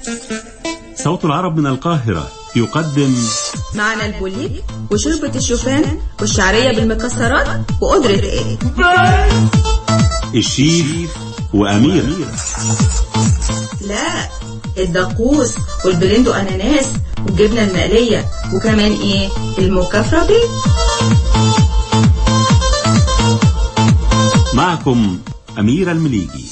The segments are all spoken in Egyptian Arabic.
صوت العرب من القاهرة يقدم معنا البوليك وشوربة الشوفان والشعرية بالمكسرات وقدرة ايه الشيف وأمير لا الدقوس والبلندو اناناس والجبنة المقلية وكمان ايه المكفرة بيه معكم أميرة المليجي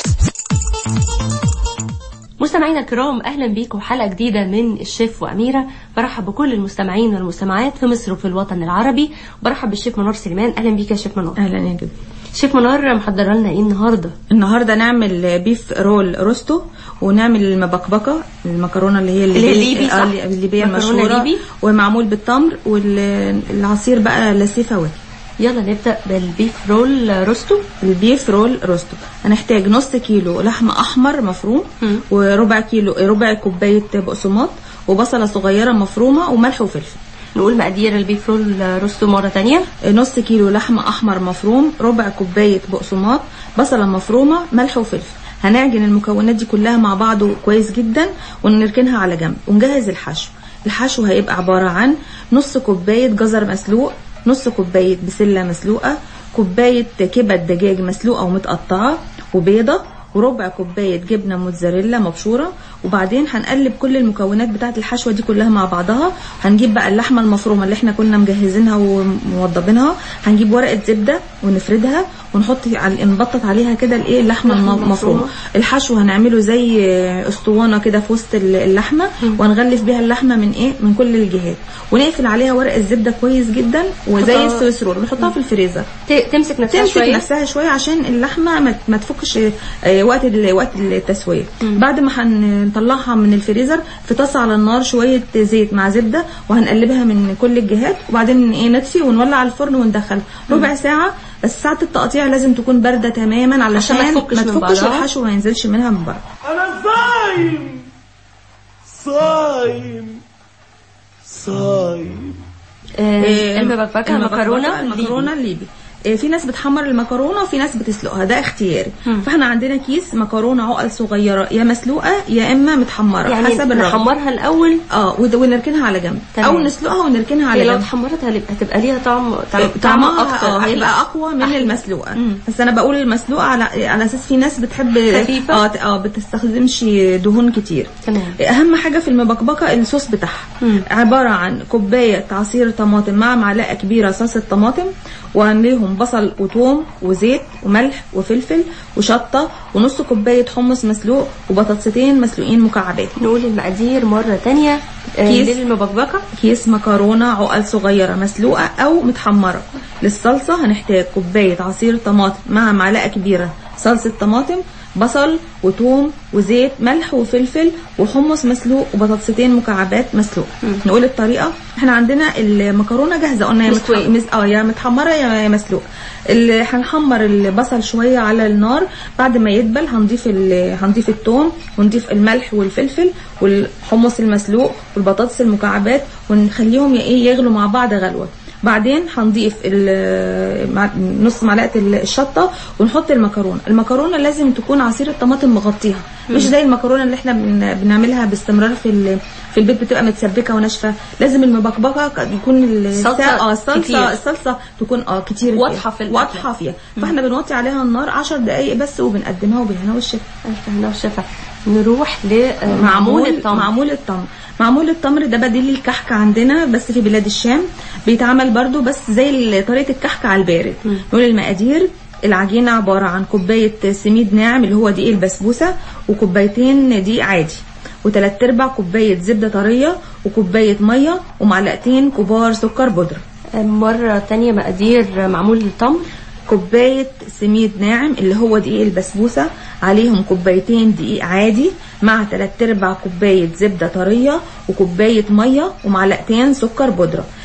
مستمعينا الكرام اهلا بيكم حلقه جديده من الشيف واميره برحب بكل المستمعين والمستمعات في مصر وفي الوطن العربي برحب بالشيف منار سليمان اهلا بيك يا شيف منار اهلا يا جدع شيف منار محضره لنا ايه النهارده النهارده نعمل بيف رول روستو ونعمل المبكبكه المكرونه اللي هي اللي هي الليبي، صح؟ آه، الليبيه مكرونة المشهوره ليبي. ومعمول بالتمر والعصير بقى لاسيه فواكه يلا نبدا بالبيف رول روستو البيف رول روستو هنحتاج نص كيلو لحمة أحمر مفروم مم. وربع كيلو ربع كوباية بقسماط وبصلة صغيرة مفرومة وملح وفلفل نقول مقادير البيف رول روستو مره تانية نص كيلو لحمة أحمر مفروم ربع كوباية بقسماط بصلة مفرومة ملح وفلفل هنعجن المكونات دي كلها مع بعض كويس جدا ونركنها على جنب ونجهز الحشو الحشو هيبقى عبارة عن نص كوباية جزر مسلوق نص كوباية بسلة مسلوقة كوباية كبد دجاج مسلوقة ومتقطعة وبيضة وربع كوباية جبنة موتزاريلا مبشورة وبعدين هنقلب كل المكونات بتاعة الحشوة دي كلها مع بعضها هنجيب بقى اللحمة المفرومة اللي احنا كنا مجهزينها وموضبينها هنجيب ورقة زبدة ونفردها ونحط على نبطط عليها كده الايه اللحمة اللحمة المفرومة المفرومة. الحشو هنعمله زي اسطوانة كده في وسط اللحمة وهنغلف بيها اللحمة من ايه من كل الجهات ونقفل عليها ورق الزبدة كويس جدا وزي نحطها- السويس رول ونحطها في الفريزر ت- تمسك نفسها تمسك شويه نفسها شويه عشان اللحمه ما- ما تفكش آه، وقت ال- وقت التسويه بعد ما هنطلعها من الفريزر في طاسه على النار شويه زيت مع زبده وهنقلبها من كل الجهات وبعدين ايه نطفي ونولع الفرن وندخل ربع ساعه بس ساعه التقطيع لازم تكون بارده تماما علشان عشان ما تفكش ما من تفكش بعضها. والحشو ما ينزلش منها من بره أنا صايم صايم صايم آه إيه، المبكبكه المكرونه المكرونه الليبي إيه، في ناس بتحمر المكرونه وفي ناس بتسلقها ده اختياري فاحنا عندنا كيس مكرونه عقل صغيره يا مسلوقه يا اما متحمره يعني حسب الرغبه نحمرها الاول اه ود- ونركنها على جنب تمام. او نسلقها ونركنها هي على لو جنب اتحمرت هتبقى هتبقى ليها طعم طعم- طعمها طعمها اكتر اه أحلى. هيبقى اقوى من أحلى. المسلوقه مم. بس انا بقول المسلوقه على على اساس في ناس بتحب خفيفة؟ اه ت- اه بتستخدمش دهون كتير تمام. اهم حاجه في المبكبكه الصوص بتاعها مم. عباره عن كوبايه عصير طماطم مع معلقه كبيره صلصه طماطم وعليهم بصل وثوم وزيت وملح وفلفل وشطه ونص كوبايه حمص مسلوق وبطاطستين مسلوقين مكعبات نقول المقادير مرة تانية آه، كيس. للمبكبكة كيس مكرونه عقل صغيره مسلوقه او متحمره للصلصه هنحتاج كوبايه عصير طماطم مع معلقه كبيره صلصه طماطم بصل وثوم وزيت ملح وفلفل وحمص مسلوق وبطاطستين مكعبات مسلوق نقول الطريقه احنا عندنا المكرونه جاهزه قلنا يا مستوية. متح- مس- اه يا متحمره يا يا مسلوق اللي هنحمر البصل شويه على النار بعد ما يدبل هنضيف ال- هنضيف الثوم ونضيف الملح والفلفل والحمص المسلوق والبطاطس المكعبات ونخليهم ي- ايه يغلوا مع بعض غلوه بعدين هنضيف ال- مع- نص معلقه ال- الشطه ونحط المكرونه المكرونه لازم تكون عصير الطماطم مغطيها مش زي المكرونه اللي احنا بن- بنعملها باستمرار في ال- في البيت بتبقى متسبكه وناشفه لازم المبكبكه ك- يكون صلصة السا- اه كتير. الصلصه الصلصه تكون اه كتير واضحة فيها. في الأكلة. واضحه فيها فاحنا بنوطي عليها النار 10 دقائق بس وبنقدمها وبالهنا والشفا ألف هنا وشفا نروح لمعمول الطمر معمول التمر معمول التمر ده بديل الكحك عندنا بس في بلاد الشام بيتعمل برضو بس زي ال- طريقه الكحك على البارد نقول المقادير العجينة عبارة عن كوباية سميد ناعم اللي هو دقيق البسبوسة وكوبايتين دقيق عادي وتلات ارباع كوباية زبدة طرية وكوباية مية ومعلقتين كبار سكر بودرة آه، مرة تانية مقادير معمول التمر كوباية سميد ناعم اللي هو دقيق البسبوسة عليهم كوبايتين دقيق عادي مع تلات ارباع كوباية زبدة طرية وكوباية مية ومعلقتين سكر بودرة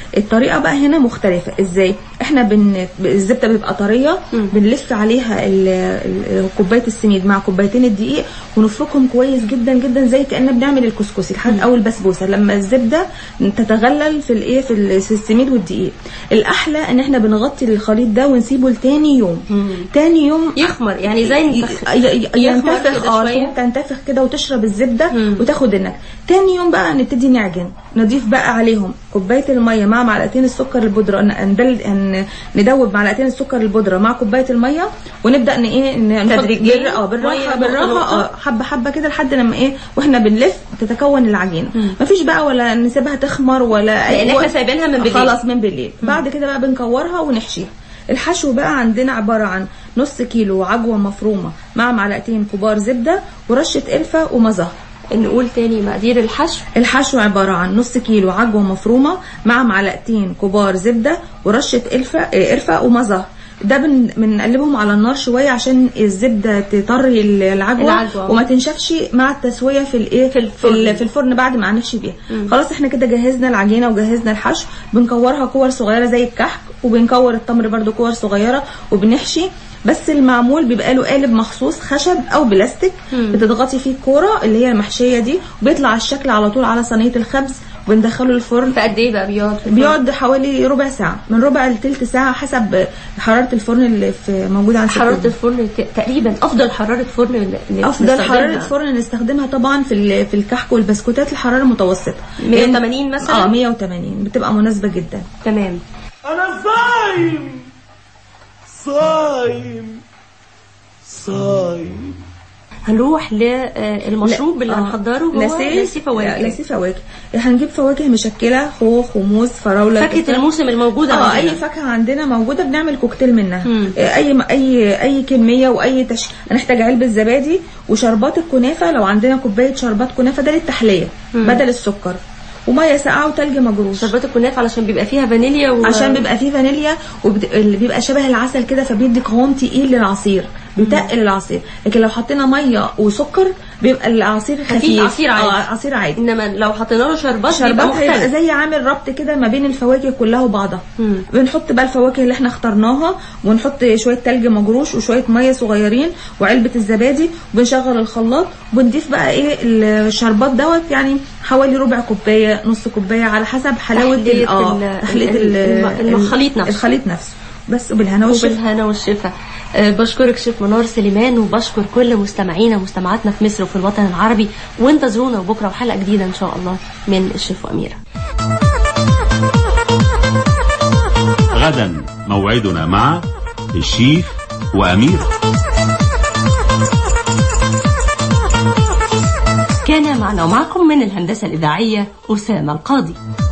الطريقه بقى هنا مختلفه ازاي احنا بن... الزبده بتبقى طريه بنلف عليها ال... ال... كوبايه السميد مع كوبايتين الدقيق ونفركهم كويس جدا جدا زي كاننا بنعمل الكسكسي لحد او البسبوسه لما الزبده تتغلل في الايه في ال- في السميد والدقيق الاحلى ان احنا بنغطي الخليط ده ونسيبه لتاني يوم تاني يوم يخمر يعني زي ي- ينتخ- ي- ي- يخمر ينتفخ كده اه شوية. الحبوب تنتفخ كده وتشرب الزبده مم. وتاخد النكهه تاني يوم بقى نبتدي نعجن نضيف بقى عليهم كوبايه الميه مع معلقتين السكر البودره ن- ندل... ن- ندوب معلقتين السكر البودره مع كوبايه الميه ونبدا ن ايه ن- نحط تدريجياً؟ بال- اه بالراحه مية بالراحه نقطة اه حبه حبه كده لحد لما ايه واحنا بنلف تتكون العجينه مفيش بقى ولا نسيبها تخمر ولا لأن أي إحنا سايبينها من بالليل. خلاص من بالليل بعد كده بقى بنكورها ونحشيها الحشو بقى عندنا عبارة عن نص كيلو عجوة مفرومة مع معلقتين كبار زبدة ورشة قرفة ومزهر نقول تاني مقادير الحشو الحشو عبارة عن نص كيلو عجوة مفرومة مع معلقتين كبار زبدة ورشة قرفة آه، قرفة ومزهر ده بن- بنقلبهم على النار شويه عشان الزبده تطري العجوه, العجوة. وما تنشفش مع التسويه في الايه في الفرن. في, ال- في الفرن بعد ما هنحشي بيها خلاص احنا كده جهزنا العجينه وجهزنا الحشو بنكورها كور صغيره زي الكحك وبنكور التمر برده كور صغيره وبنحشي بس المعمول بيبقى له قالب مخصوص خشب او بلاستيك بتضغطي فيه الكوره اللي هي المحشيه دي وبيطلع الشكل على طول على صينيه الخبز وبندخله الفرن في قد ايه بقى بيقعد في الفرن؟ بيقعد حوالي ربع ساعة من ربع لتلت ساعة حسب حرارة الفرن اللي في موجودة عند حرارة ستنا. الفرن ت- تقريبا افضل حرارة فرن اللي أفضل نستخدمها. حرارة فرن نستخدمها طبعا في ال- في الكحك والبسكوتات الحرارة المتوسطة 180 مثلا؟ اه 180 بتبقى مناسبة جدا تمام انا صايم صايم صايم هنروح للمشروب اللي آه، هنحضره هو لاسيه لاسيه فواكه لاسيه فواكه هنجيب فواكه مشكلة خوخ وموز فراولة فاكهة تفاح. الموسم الموجودة اه عندنا. اي فاكهه عندنا موجوده بنعمل كوكتيل منها مم. آه، اي اي اي كميه واي تش... هنحتاج علبه زبادي وشربات الكنافه لو عندنا كوبايه شربات كنافه ده للتحليه بدل السكر وميه ساقعه وتلج مجروش شربات الكنافة علشان بيبقى فيها فانيليا و... عشان بيبقى فيه فانيليا وبيبقى شبه العسل كده فبيدي قوام تقيل للعصير بيتقل العصير لكن لو حطينا ميه وسكر بيبقى العصير خفيف عصير عادي. اه عصير عادي انما لو حطينا له شربات شربات بيبقى هيبقى مختلف زي عامل ربط كده ما بين الفواكه كلها وبعضها مم. بنحط بقى الفواكه اللي احنا اخترناها ونحط شويه تلج مجروش وشويه ميه صغيرين وعلبه الزبادي وبنشغل الخلاط وبنضيف بقى ايه الشربات دوت يعني حوالي ربع كوبايه نص كوبايه على حسب حلاوه تحلية ال- اه ال- تحليه ال- ال- الم- الخليط نفسه. الخليط نفسه بس وبالهنا والشفا وبالهنا والشفا أه بشكرك شيف منار سليمان وبشكر كل مستمعينا ومستمعاتنا في مصر وفي الوطن العربي وانتظرونا بكره وحلقه جديده ان شاء الله من الشيف واميره غدا موعدنا مع الشيف وأميرة كان معنا ومعكم من الهندسه الاذاعيه اسامه القاضي